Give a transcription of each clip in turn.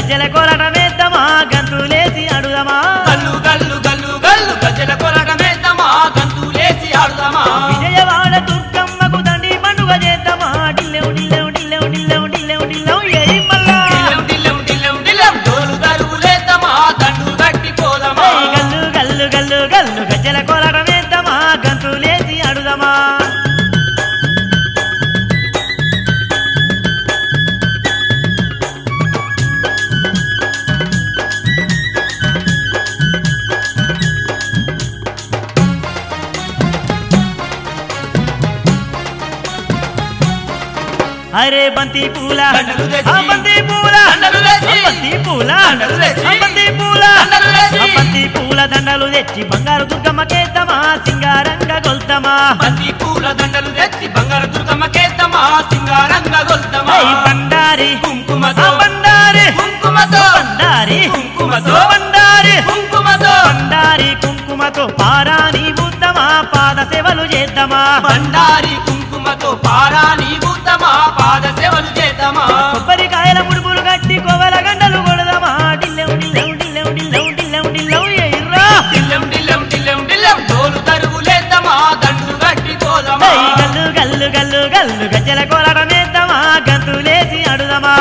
గజ్జల కోలటమేద్దామా గంతులేసి అడుదమా గల్లు గల్లు గల్లు గల్లు గజల కొలటమేద్దామా గంతులేసి ఆడుదామా విజయవాడ దుర్గమ్మకు దండి పండుగ చేద్దామా డిల్లెవు డిల్లెవు డిల్లెవు డిల్లెవు డిల్లెవు డిల్లెవు ఏయ్ మల్లా డిల్లెం డిల్లెం డిల్లెం డిల్లెం డోలు దరువులేద్దామా దండు గట్టిపోదామా ఏయ్ గల్లు గల్లు గల్లు గల్లు గజ్జల కోలటమేద్దామా గంతులేసి అడుదమా అరే బంతి పూల దండలు తెచ్చి. ఆ బంతి పూల దండలు తెచ్చి. ఆ బంతి పూల దండలు తెచ్చి. ఆ బంతి పూల దండలు తెచ్చి. ఆ బంతి పూల దండలు తెచ్చి బంగారు దుర్గమ్మకేద్దామా సింగారంగ గొల్తమా బంతి పూల దండలు తెచ్చి బంగారు దుర్గమ్మకేద్దామా సింగారంగా గొల్తమా ఏయ్ బండారి కుంకుమతో ఆ బండారి కుంకుమతో బండారి కుంకుమతో బండారి కుంకుమతో బండారి కుంకుమతో పారాని బుద్ధమా పాద సేవలు చేద్దామా బండారి కుంకుమతో పారాని బూతమా పాద సేవలు చేద్దామా కొబ్బరికాయల ముడుపులు కట్టి కోవల గంటలు కొడదామా డిల్లెవు డిల్లెవు డిల్లెవు డిల్లెవు డిల్లెవు డిల్లెవు ఎయిర్రా డిల్లెం డిల్లెం డిల్లెం డిల్లెం డోలు తరువులేద్దామా దండు గట్టిపోదామా ఏయ్ గల్లు గల్లు గల్లు గల్లు గజ్జల కోలటమేద్దామా గంతులేసి అడుదమా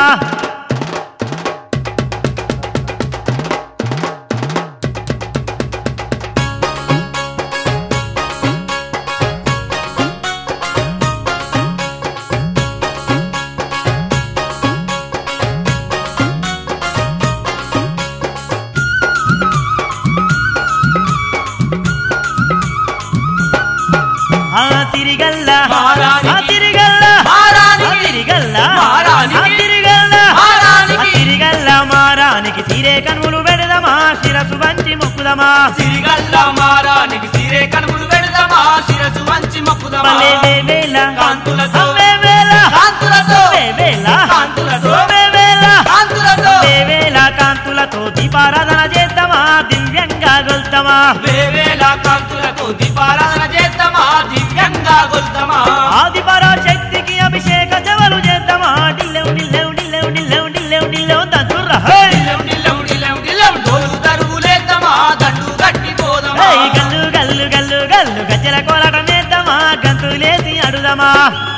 ఆ తిరిగల్ల మారానికి. ఆ తిరిగల్ల మారానికి. ఆ తిరిగల్ల మారానికి. ఆ తిరిగల్ల మారానికి. ఆ తిరిగల్ల మారానికి సిరే కనుములు పెడదమా శిరసు వంచి మొక్కుదమా సిరిగల్ల మారానికి సిరే కనుములు పెడదామా శిరసు వంచి మొక్కుదామా పల్లె వేవేల కాంతులతో. వేవేల కాంతులతో వేవేల కాంతులతో. వేవేల కాంతులతో వేవేల కాంతులతో దీపారాధన చేద్దామా దివ్యంగా గొల్తమా వేవేల కాంతులతో దీపారాధన చేద్దామా దివ్యంగా గొల్తమా ఆదిపరా శక్తికి అభిషేక సేవలు చేద్దామా డిల్లెవు డిల్లెవు డిల్లెవు డిల్లెవు డిల్లెవు డిల్లెవు దంతుర్రా హే! డిల్లెం డిల్లెం డిల్లెం డిల్లెం డోలు తరువులేద్దామా దండు గట్టిపోదామా ఏయ్ గల్లు గల్లు గల్లు గల్లు గజ్జల కోలటమేద్దామా గంతులేసి అడుదమా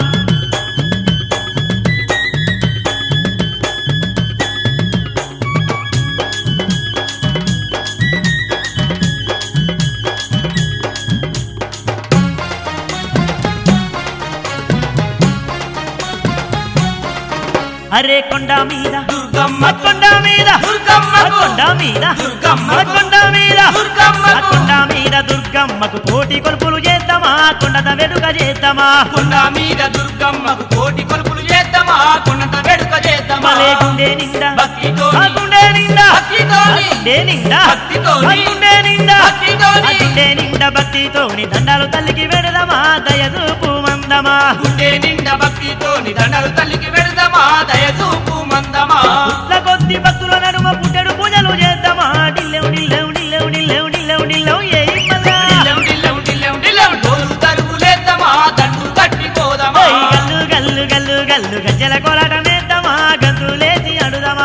అరే కొండ మీద దుర్గమ్మ ఆ కొండ మీద ఆ దుర్గమ్మకు కొండ మీద దుర్గమ్మకు ఆ కొండ మీద ఆ దుర్గమ్మకు కొండ మీద దుర్గమ్మకు కోటి కొలుపులు చేద్దామా కొండత వెడుక చేద్దామా కొండ మీద దుర్గమ్మకు కోటి కొలుపులు చేద్దామా కొండంత వేడుక చేద్దామా మలే గుండె నిండా భక్తితోని. ఆ గుండె నిండా భక్తితోని. ఆ గుండె నిండా భక్తితోని. ఆ గుండె నిండా భక్తితోని. ఆ గుండె నిండా భక్తితోని దండాలు తల్లికి వెడదమా దయదూపు మందమా గుండె నిండా భక్తితోని దండలు తల్లికి పెడదామా దయచూపు మందమా పుట్ల కొద్ది భక్తుల నడుమ పుట్టెడు పూజలు చేద్దామా డిల్లెవు డిల్లెవు డిల్లెవు డిల్లెవు డిల్లెవు డిల్లెవు ఏయ్ మల్లా డిల్లెం డిల్లెం డిల్లెం డిల్లెం డోలు తరువులేద్దామా దండు కట్టిపోదామా ఏయ్ గల్లు గల్లు గల్లు గల్లు గజ్జల కోలాటమేద్దామా గంతులేసి అడుదమా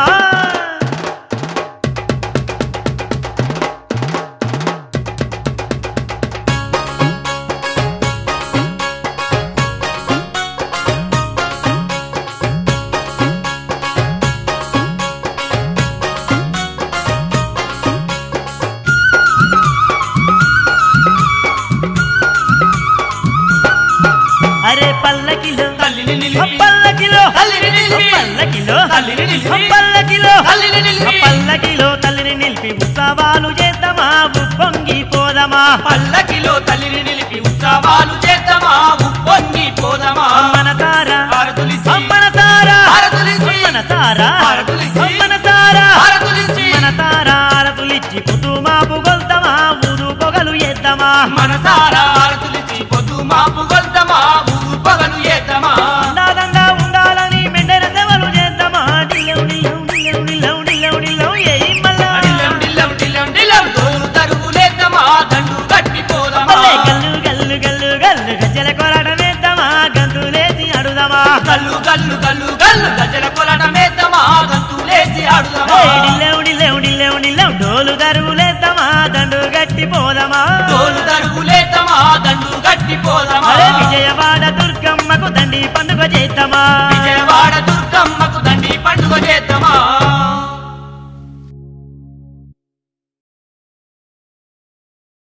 అరే పల్లకిలో తల్లిని ఆ నిలిపి పల్లకిలో తల్లిని ఆ నిలిపి పల్లకిలో తల్లిని నిలిపి ఆ పల్లకిలో తల్లిని ఆ నిలిపి పల్లకిలో తల్లిని నిలిపి ఉత్సవాలు చేద్దామా ఉప్పొంగి పోదమా పల్లకిలో తల్లిని నిలిపి ఉత్సవాలు చేద్దామా ఉప్పొంగి పోదామా మనసారా హారతులిచ్చి మనసారా హారతులిచ్చి మనసారా హారతులిచ్చి మనసారా హారతులిచ్చి మనసారా ఆరతులిచ్చి కుటుంబాపు గొల్తమా ఊరు పొగలు ఎద్దమా మనసారా హారతులిచ్చి పొద్దు మాపు గొల్తమా ఊరు పగలు ఏద్దామా ఉండాలంగా ఉండాలని మెండన సేవలు చేద్దామా డిల్లెవు డిల్లెవు డిల్లెవు డిల్లెవు డిల్లెవు డిల్లెవు ఏయ్ మల్లా డిల్లం డిల్లం డిల్లం డిల్లం డోలు తరువులేద్దామా దండు కట్టిపోదామా మల్లె గల్లు గల్లు గల్లు గల్లు గజ్జల కోలాటమేద్దామా గంతులేసి అడుదమా గల్లు గల్లు గల్లు గల్లు గజల కొలటమేద్దామా గంతులేసి ఆడు ఆడుదమా డిల్లెవు డోలు దరువులేద్దామా దండు గట్టి పోదమా తోలు తరుగులేద్దామా దండు గట్టి పోదమా అరే విజయవాడ దుర్గమ్మకు దండి పండుగ చేద్దామా